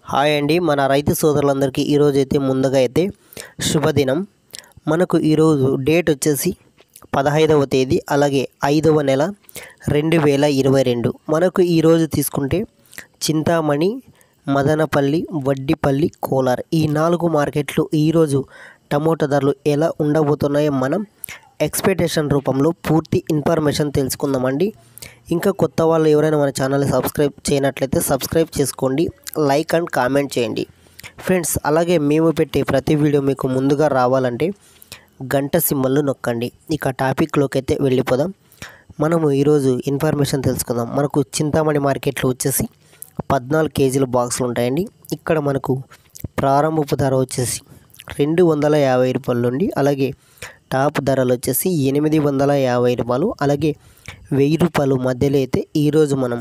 hi అండి మన రైతు సోదరులందరికీ ఈరోజు అయితే ముందుగా అయితే శుభదినం మనకు ఈరోజు డేట్ వచ్చేసి పదహైదవ తేదీ అలాగే ఐదవ నెల రెండు వేల ఇరవై రెండు మనకు ఈరోజు తీసుకుంటే చింతామణి మదనపల్లి వడ్డిపల్లి కోలార్ ఈ నాలుగు మార్కెట్లు ఈరోజు టమోటా ధరలు ఎలా ఉండబోతున్నాయో మనం ఎక్స్పెక్టేషన్ రూపంలో పూర్తి ఇన్ఫర్మేషన్ తెలుసుకుందామండి ఇంకా కొత్త వాళ్ళు ఎవరైనా మన ఛానల్ని సబ్స్క్రైబ్ చేయనట్లయితే సబ్స్క్రైబ్ చేసుకోండి లైక్ అండ్ కామెంట్ చేయండి ఫ్రెండ్స్ అలాగే మేము పెట్టే ప్రతి వీడియో మీకు ముందుగా రావాలంటే గంట సింబల్ను నొక్కండి ఇక టాపిక్లోకి అయితే వెళ్ళిపోదాం మనము ఈరోజు ఇన్ఫర్మేషన్ తెలుసుకుందాం మనకు చింతామణి మార్కెట్లో వచ్చేసి పద్నాలుగు కేజీల బాక్సులు ఉంటాయండి ఇక్కడ మనకు ప్రారంభపు ధర వచ్చేసి రెండు వందల యాభై రూపాయల నుండి అలాగే టాప్ ధరలు వచ్చేసి ఎనిమిది వందల యాభై రూపాయలు అలాగే వెయ్యి రూపాయలు మధ్యలో అయితే ఈరోజు మనం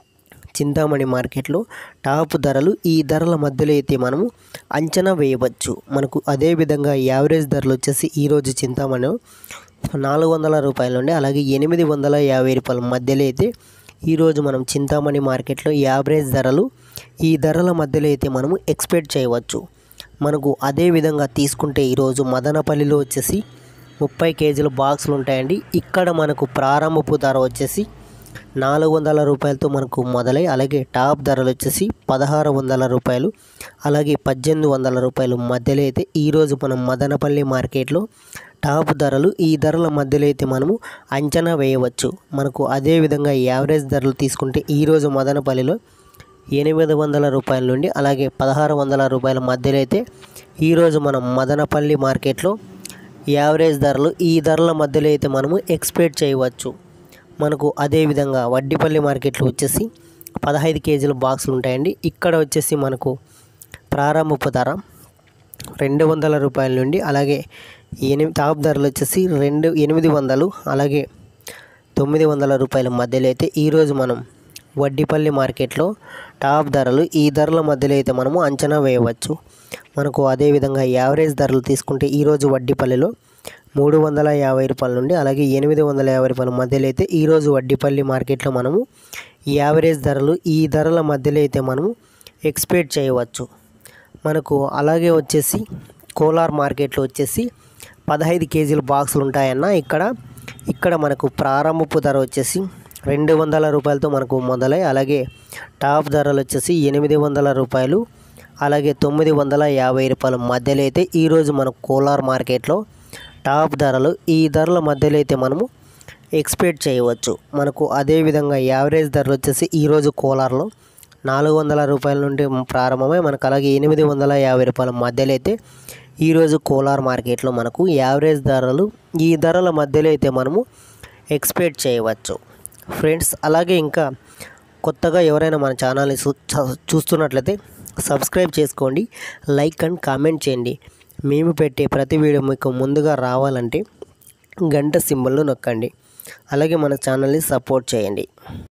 చింతామణి మార్కెట్లో టాప్ ధరలు ఈ ధరల మధ్యలో అయితే మనము అంచనా వేయవచ్చు మనకు అదేవిధంగా యావరేజ్ ధరలు వచ్చేసి ఈరోజు చింతామణి నాలుగు వందల రూపాయల నుండి అలాగే ఎనిమిది వందల యాభై రూపాయల మధ్యలో అయితే ఈరోజు మనం చింతామణి మార్కెట్లో యావరేజ్ ధరలు ఈ ధరల మధ్యలో అయితే మనము ఎక్స్పెక్ట్ చేయవచ్చు మనకు అదే విధంగా తీసుకుంటే ఈరోజు మదనపల్లిలో వచ్చేసి ముప్పై కేజీల బాక్సులు ఉంటాయండి ఇక్కడ మనకు ప్రారంభపు ధర వచ్చేసి నాలుగు వందల రూపాయలతో మనకు మొదలై అలాగే టాప్ ధరలు వచ్చేసి పదహారు వందల రూపాయలు అలాగే పద్దెనిమిది వందల రూపాయలు మధ్యలో అయితే ఈరోజు మనం మదనపల్లి మార్కెట్లో టాప్ ధరలు ఈ ధరల మధ్యలో అయితే మనము అంచనా వేయవచ్చు మనకు అదే విధంగా యావరేజ్ ధరలు తీసుకుంటే ఈరోజు మదనపల్లిలో ఎనిమిది వందల రూపాయల నుండి అలాగే పదహారు వందల రూపాయల మధ్యలో అయితే ఈరోజు మనం మదనపల్లి మార్కెట్లో యావరేజ్ ధరలు ఈ ధరల మధ్యలో అయితే మనము ఎక్స్పెక్ట్ చేయవచ్చు మనకు అదేవిధంగా వడ్డిపల్లి మార్కెట్లో వచ్చేసి పదహైదు కేజీల బాక్సులు ఉంటాయండి ఇక్కడ వచ్చేసి మనకు ప్రారంభపు ధర రెండు వందల రూపాయల నుండి అలాగే ఎనిమిది టాప్ ధరలు వచ్చేసి రెండు ఎనిమిది వందలు అలాగే తొమ్మిది వందల రూపాయల మధ్యలో అయితే ఈరోజు మనం వడ్డిపల్లి మార్కెట్లో టాప్ ధరలు ఈ ధరల మధ్యలో అయితే మనము అంచనా వేయవచ్చు మనకు అదేవిధంగా యావరేజ్ ధరలు తీసుకుంటే ఈరోజు వడ్డిపల్లిలో మూడు వందల యాభై రూపాయల నుండి అలాగే ఎనిమిది వందల యాభై రూపాయల మధ్యలో అయితే ఈరోజు వడ్డిపల్లి మార్కెట్లో మనము యావరేజ్ ధరలు ఈ ధరల మధ్యలో అయితే మనము ఎక్స్పెక్ట్ చేయవచ్చు మనకు అలాగే వచ్చేసి కోలార్ మార్కెట్లో వచ్చేసి పదహైదు కేజీల బాక్సులు ఉంటాయన్న ఇక్కడ ఇక్కడ మనకు ప్రారంభపు ధర వచ్చేసి రెండు వందల రూపాయలతో మనకు మొదలై అలాగే టాప్ ధరలు వచ్చేసి ఎనిమిది వందల రూపాయలు అలాగే తొమ్మిది వందల యాభై రూపాయల మధ్యలో అయితే ఈరోజు మనకు కోలార్ మార్కెట్లో టాప్ ధరలు ఈ ధరల మధ్యలో అయితే మనము ఎక్స్పెక్ట్ చేయవచ్చు మనకు అదేవిధంగా యావరేజ్ ధరలు వచ్చేసి ఈరోజు కోలార్లో నాలుగు వందల రూపాయల నుండి ప్రారంభమై మనకు అలాగే ఎనిమిది వందల యాభై రూపాయల మధ్యలో అయితే ఈరోజు కోలార్ మార్కెట్లో మనకు యావరేజ్ ధరలు ఈ ధరల మధ్యలో అయితే మనము ఎక్స్పెక్ట్ చేయవచ్చు ఫ్రెండ్స్ అలాగే ఇంకా కొత్తగా ఎవరైనా మన ఛానల్ని చూస్తున్నట్లయితే సబ్స్క్రైబ్ చేసుకోండి లైక్ అండ్ కామెంట్ చేయండి మేము పెట్టే ప్రతి వీడియో మీకు ముందుగా రావాలంటే గంట సింబల్ను నొక్కండి అలాగే మన ఛానల్ని సపోర్ట్ చేయండి